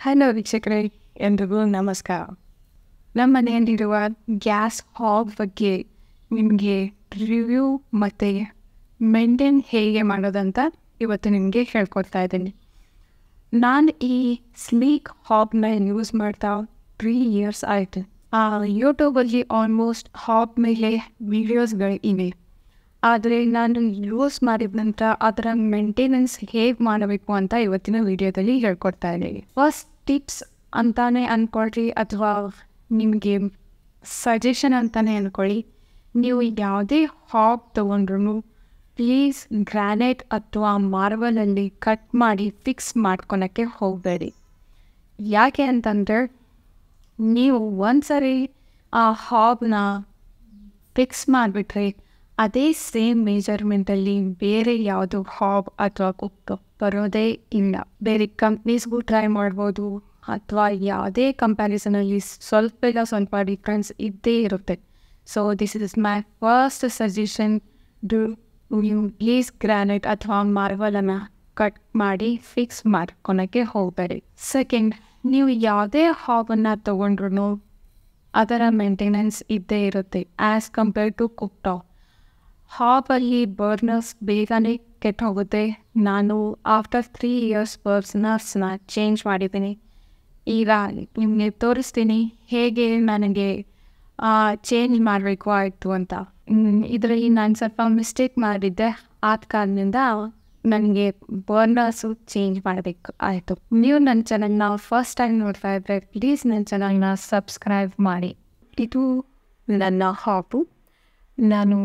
hello ವೀಕ್ಷಕರೇ ಎಲ್ರಿಗೂ ನಮಸ್ಕಾರ ನಮ್ಮ ಮನೆಯಲ್ಲಿರುವ ಗ್ಯಾಸ್ ಹಾಬ್ ಬಗ್ಗೆ ನಿಮಗೆ ರಿವ್ಯೂ ಮತ್ತು ಮೇಂಟೈನ್ ಹೇಗೆ ಮಾಡೋದಂತ ಇವತ್ತು ನಿಮಗೆ ಹೇಳ್ಕೊಡ್ತಾ ಇದ್ದೀನಿ ನಾನು ಈ ಸ್ಲೀಕ್ ಹಾಬ್ನ ಯೂಸ್ ಮಾಡ್ತಾ ತ್ರೀ ಇಯರ್ಸ್ ಆಯಿತು ಯೂಟ್ಯೂಬಲ್ಲಿ ಆಲ್ಮೋಸ್ಟ್ ಹಾಬ್ ಮೇಲೆ ವೀಡಿಯೋಸ್ಗಳು ಇವೆ ಆದರೆ ನಾನು ಯೂಸ್ ಮಾಡಿದ ನಂತರ ಅದರ ಮೇಂಟೆನೆನ್ಸ್ ಹೇಗೆ ಮಾಡಬೇಕು ಅಂತ ಇವತ್ತಿನ ವಿಡಿಯೋದಲ್ಲಿ ಹೇಳ್ಕೊಡ್ತಾ ಇದ್ದೀನಿ ಫಸ್ಟ್ ಟಿಪ್ಸ್ ಅಂತಾನೆ ಅಂದ್ಕೊಳ್ರಿ ಅಥವಾ ನಿಮಗೆ ಸಜೆಷನ್ ಅಂತಾನೆ ಅಂದ್ಕೊಳ್ಳಿ ನೀವು ಯಾವುದೇ ಹಾಬ್ ತೊಗೊಂಡ್ರು ಪ್ಲೀಸ್ ಗ್ರಾನೈಟ್ ಅಥವಾ ಮಾರ್ಬಲಲ್ಲಿ ಕಟ್ ಮಾಡಿ ಫಿಕ್ಸ್ ಮಾಡ್ಕೊಳಕ್ಕೆ ಹೋಗಬೇಡಿ ಯಾಕೆ ಅಂತಂದರೆ ನೀವು ಒಂದ್ಸರಿ ಆ ಹಾಬ್ನ ಫಿಕ್ಸ್ ಮಾಡಿಬಿಟ್ರೆ ಅದೇ ಸೇಮ್ ಮೆಜರ್ಮೆಂಟಲ್ಲಿ ಬೇರೆ ಯಾವುದು ಹಾಬ್ ಅಥವಾ ಕುಕ್ ಬರೋದೇ ಇಲ್ಲ ಬೇರೆ ಕಂಪ್ನೀಸ್ಗೂ ಟ್ರೈ ಮಾಡ್ಬೋದು ಅಥವಾ ಯಾವುದೇ ಕಂಪ್ಯಾರಿಸನಲ್ಲಿ ಸ್ವಲ್ಪ ಇಲ್ಲ ಸ್ವಲ್ಪ ಡಿಫ್ರೆನ್ಸ್ ಇದ್ದೇ ಇರುತ್ತೆ so this is my first suggestion do ನೀವು ಪ್ಲೀಸ್ ಗ್ರಾನೈಟ್ ಅಥವಾ ಮಾರ್ಬಲನ್ನು ಕಟ್ ಮಾಡಿ ಫಿಕ್ಸ್ ಮಾಡ್ಕೊಳಕ್ಕೆ ಹೋಗಬೇಡಿ ಸೆಕೆಂಡ್ ನೀವು ಯಾವುದೇ ಹಾಬನ್ನು ತೊಗೊಂಡ್ರು ಅದರ ಮೇಂಟೆನೆನ್ಸ್ ಇದ್ದೇ ಇರುತ್ತೆ as compare to cook top ಹಾಬಲ್ಲಿ ಬರ್ನರ್ಸ್ ಬೇಗನೆ ಕೆಟ್ಟು ಹೋಗುತ್ತೆ ನಾನು ಆಫ್ಟರ್ ತ್ರೀ ಇಯರ್ಸ್ ಬರ್ನರ್ಸ್ನ ಚೇಂಜ್ ಮಾಡಿದ್ದೀನಿ ಈಗ ನಿಮಗೆ ತೋರಿಸ್ತೀನಿ ಹೇಗೆ ನನಗೆ ಚೇಂಜ್ ಮಾಡಬೇಕು ಆಯಿತು ಅಂತ ಇದರಲ್ಲಿ ನಾನು ಸ್ವಲ್ಪ ಮಿಸ್ಟೇಕ್ ಮಾಡಿದ್ದೆ ಆದ ಕಾರಣದಿಂದ ನನಗೆ ಬರ್ನರ್ಸು ಚೇಂಜ್ ಮಾಡಬೇಕು ಆಯಿತು ನೀವು ನನ್ನ ಚಾನಲ್ನ ಫಸ್ಟ್ ಟೈಮ್ ನೋಡ್ತಾ ಇದ್ದರೆ ಪ್ಲೀಸ್ ನನ್ನ ಚಾನಲ್ನ ಸಬ್ಸ್ಕ್ರೈಬ್ ಮಾಡಿ ಇದು ನನ್ನ ಹಾಬು ನಾನು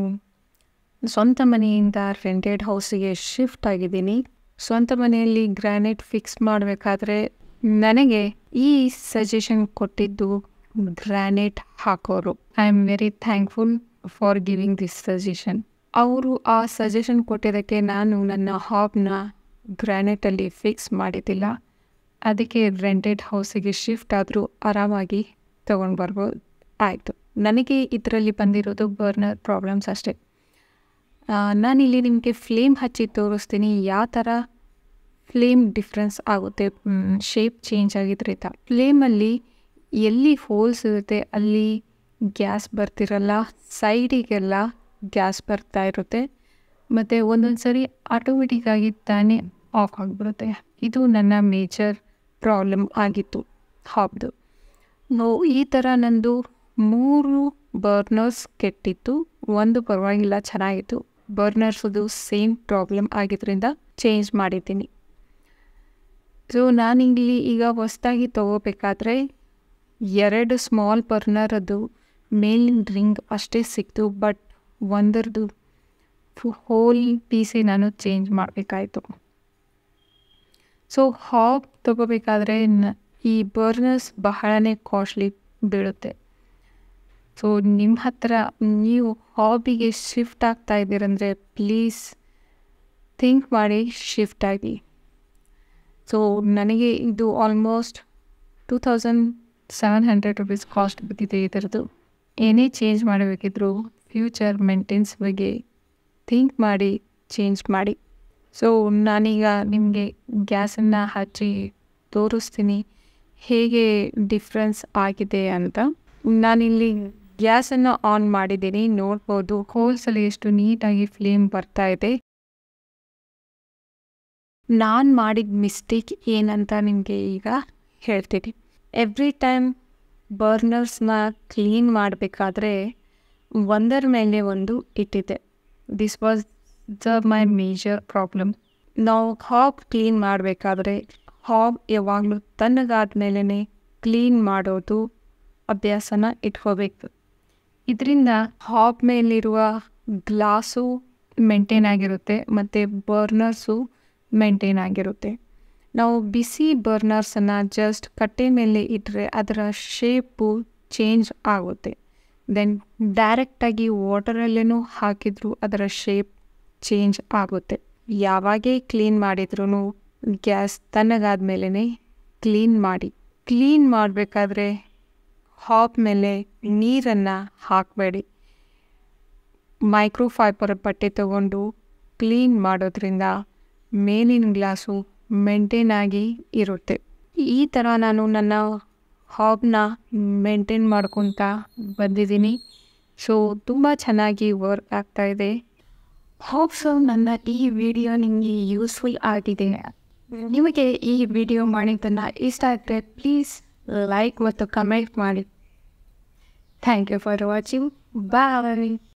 ಸ್ವಂತ ಮನೆಯಿಂದ ರೆಂಟೆಡ್ ಹೌಸಿಗೆ ಶಿಫ್ಟ್ ಆಗಿದ್ದೀನಿ ಸ್ವಂತ ಮನೆಯಲ್ಲಿ ಗ್ರಾನೈಟ್ ಫಿಕ್ಸ್ ಮಾಡಬೇಕಾದ್ರೆ ನನಗೆ ಈ ಸಜೆಷನ್ ಕೊಟ್ಟಿದ್ದು ಗ್ರಾನೈಟ್ ಹಾಕೋರು I am very thankful for giving this suggestion ಅವರು ಆ ಸಜೆಷನ್ ಕೊಟ್ಟಿದ್ದಕ್ಕೆ ನಾನು ನನ್ನ ಹಾಬ್ನ ಗ್ರಾನೈಟಲ್ಲಿ ಫಿಕ್ಸ್ ಮಾಡಿದ್ದಿಲ್ಲ ಅದಕ್ಕೆ ರೆಂಟೆಡ್ ಹೌಸಿಗೆ ಶಿಫ್ಟ್ ಆದರೂ ಆರಾಮಾಗಿ ತೊಗೊಂಡು ಬರ್ಬೋದು ಆಯಿತು ನನಗೆ ಇದರಲ್ಲಿ ಬಂದಿರೋದು ಬರ್ನರ್ ಪ್ರಾಬ್ಲಮ್ಸ್ ಅಷ್ಟೇ ನಾನಿಲ್ಲಿ ನಿಮಗೆ ಫ್ಲೇಮ್ ಹಚ್ಚಿ ತೋರಿಸ್ತೀನಿ ಯಾವ ಥರ ಫ್ಲೇಮ್ ಡಿಫ್ರೆನ್ಸ್ ಆಗುತ್ತೆ ಶೇಪ್ ಚೇಂಜ್ ಆಗಿದ್ರಿಂದ ಫ್ಲೇಮಲ್ಲಿ ಎಲ್ಲಿ ಹೋಲ್ಸ್ ಇರುತ್ತೆ ಅಲ್ಲಿ ಗ್ಯಾಸ್ ಬರ್ತಿರಲ್ಲ ಸೈಡಿಗೆಲ್ಲ ಗ್ಯಾಸ್ ಬರ್ತಾ ಇರುತ್ತೆ ಮತ್ತು ಒಂದೊಂದು ಸರಿ ಆಟೋಮೆಟಿಕ್ಕಾಗಿ ತಾನೇ ಆಫ್ ಆಗಿಬಿಡುತ್ತೆ ಇದು ನನ್ನ ಮೇಜರ್ ಪ್ರಾಬ್ಲಮ್ ಆಗಿತ್ತು ಹಾಬ್ದು ನೋ ಈ ಥರ ನಂದು ಮೂರು ಬರ್ನರ್ಸ್ ಕೆಟ್ಟಿತ್ತು ಒಂದು ಪರವಾಗಿಲ್ಲ ಚೆನ್ನಾಗಿತ್ತು ಬರ್ನರ್ಸದು ಸೇಮ್ ಪ್ರಾಬ್ಲಮ್ ಆಗಿದ್ದರಿಂದ ಚೇಂಜ್ ಮಾಡಿದ್ದೀನಿ ಸೊ ನಾನಿಲ್ಲಿ ಈಗ ಹೊಸದಾಗಿ ತೊಗೋಬೇಕಾದ್ರೆ ಎರಡು ಸ್ಮಾಲ್ ಬರ್ನರದು ಮೇಲಿನ ರಿಂಗ್ ಅಷ್ಟೇ ಸಿಕ್ತು ಬಟ್ ಒಂದರದು ಹೋಲ್ ಪೀಸೇ ನಾನು ಚೇಂಜ್ ಮಾಡಬೇಕಾಯ್ತು ಸೊ ಹಾಬ್ ತೊಗೋಬೇಕಾದ್ರೆ ನ ಈ ಬರ್ನರ್ಸ್ ಬಹಳನೇ ಕಾಸ್ಟ್ಲಿ ಬೀಳುತ್ತೆ ಸೊ ನಿಮ್ಮ ಹತ್ರ ನೀವು ಹಾಬಿಗೆ ಶಿಫ್ಟ್ ಆಗ್ತಾ ಇದ್ದೀರಂದರೆ ಪ್ಲೀಸ್ ಥಿಂಕ್ ಮಾಡಿ ಶಿಫ್ಟ್ ಆಗಿ ಸೊ ನನಗೆ ಇದು almost two thousand seven hundred rupees cost ಬಿದ್ದಿದೆ ಇದರದ್ದು ಏನೇ ಚೇಂಜ್ ಮಾಡಬೇಕಿದ್ರು ಫ್ಯೂಚರ್ ಮೇಂಟೆನ್ಸ್ ಬಗ್ಗೆ ಥಿಂಕ್ ಮಾಡಿ ಚೇಂಜ್ ಮಾಡಿ ಸೊ ನಾನೀಗ ನಿಮಗೆ ಗ್ಯಾಸನ್ನು ಹಚ್ಚಿ ತೋರಿಸ್ತೀನಿ ಹೇಗೆ ಡಿಫ್ರೆನ್ಸ್ ಆಗಿದೆ ಅಂತ ನಾನಿಲ್ಲಿ ಗ್ಯಾಸನ್ನು ಆನ್ ಮಾಡಿದ್ದೀನಿ ನೋಡ್ಬೋದು ಹೋಲ್ಸಲ್ಲಿ ಎಷ್ಟು ನೀಟಾಗಿ ಫ್ಲೇಮ್ ಬರ್ತಾ ಇದೆ ನಾನು ಮಾಡಿದ ಮಿಸ್ಟೇಕ್ ಏನಂತ ನಿಮಗೆ ಈಗ ಹೇಳ್ತೀನಿ ಎವ್ರಿ ಟೈಮ್ ಬರ್ನರ್ಸ್ನ ಕ್ಲೀನ್ ಮಾಡಬೇಕಾದ್ರೆ ಒಂದರ ಮೇಲೆ ಒಂದು ಇಟ್ಟಿದ್ದೆ this was the my major problem ನಾವು ಹಾಬ್ ಕ್ಲೀನ್ ಮಾಡಬೇಕಾದ್ರೆ ಹಾಬ್ ಯಾವಾಗಲೂ ತಣ್ಣಗಾದ ಮೇಲೇ ಕ್ಲೀನ್ ಮಾಡೋದು ಅಭ್ಯಾಸನ ಇಟ್ಕೋಬೇಕು ಇದರಿಂದ ಹಾಬ್ ಮೇಲಿರುವ ಗ್ಲಾಸು ಮೇಂಟೈನ್ ಆಗಿರುತ್ತೆ ಮತ್ತು ಬರ್ನರ್ಸು ಮೇಂಟೈನ್ ಆಗಿರುತ್ತೆ ನಾವು ಬಿಸಿ ಬರ್ನರ್ಸನ್ನು ಜಸ್ಟ್ ಕಟ್ಟೆ ಮೇಲೆ ಇಟ್ಟರೆ ಅದರ ಶೇಪು ಚೇಂಜ್ ಆಗುತ್ತೆ ದೆನ್ ಡೈರೆಕ್ಟಾಗಿ ವಾಟರಲ್ಲೂ ಹಾಕಿದರೂ ಅದರ ಶೇಪ್ ಚೇಂಜ್ ಆಗುತ್ತೆ ಯಾವಾಗೇ ಕ್ಲೀನ್ ಮಾಡಿದ್ರೂ ಗ್ಯಾಸ್ ತಣ್ಣಗಾದ ಮೇಲೇ ಕ್ಲೀನ್ ಮಾಡಿ ಕ್ಲೀನ್ ಮಾಡಬೇಕಾದ್ರೆ ಹಾಬ್ ಮೇಲೆ ನೀರನ್ನು ಹಾಕಬೇಡಿ ಮೈಕ್ರೋಫೈಬರ್ ಬಟ್ಟೆ ತಗೊಂಡು ಕ್ಲೀನ್ ಮಾಡೋದ್ರಿಂದ ಮೇಲಿನ ಗ್ಲಾಸು ಮೇಂಟೈನ್ ಆಗಿ ಇರುತ್ತೆ ಈ ಥರ ನಾನು ನನ್ನ ಹಾಬ್ನ ಮೇಂಟೈನ್ ಮಾಡ್ಕೊತಾ ಬಂದಿದ್ದೀನಿ ಸೊ ತುಂಬ ಚೆನ್ನಾಗಿ ವರ್ಕ್ ಆಗ್ತಾಯಿದೆ ಹೋಪ್ಸು ನನ್ನ ಈ ವಿಡಿಯೋ ನಿಮಗೆ ಯೂಸ್ಫುಲ್ ಆಗಿದೆ ನಿಮಗೆ ಈ ವಿಡಿಯೋ ಮಾಡಿದ್ದನ್ನು ಇಷ್ಟ ಆದರೆ ಪ್ಲೀಸ್ ಲೈಕ್ ಮತ್ತು ಕಮೆಂಟ್ ಮಾಡಿ thank you for watching bye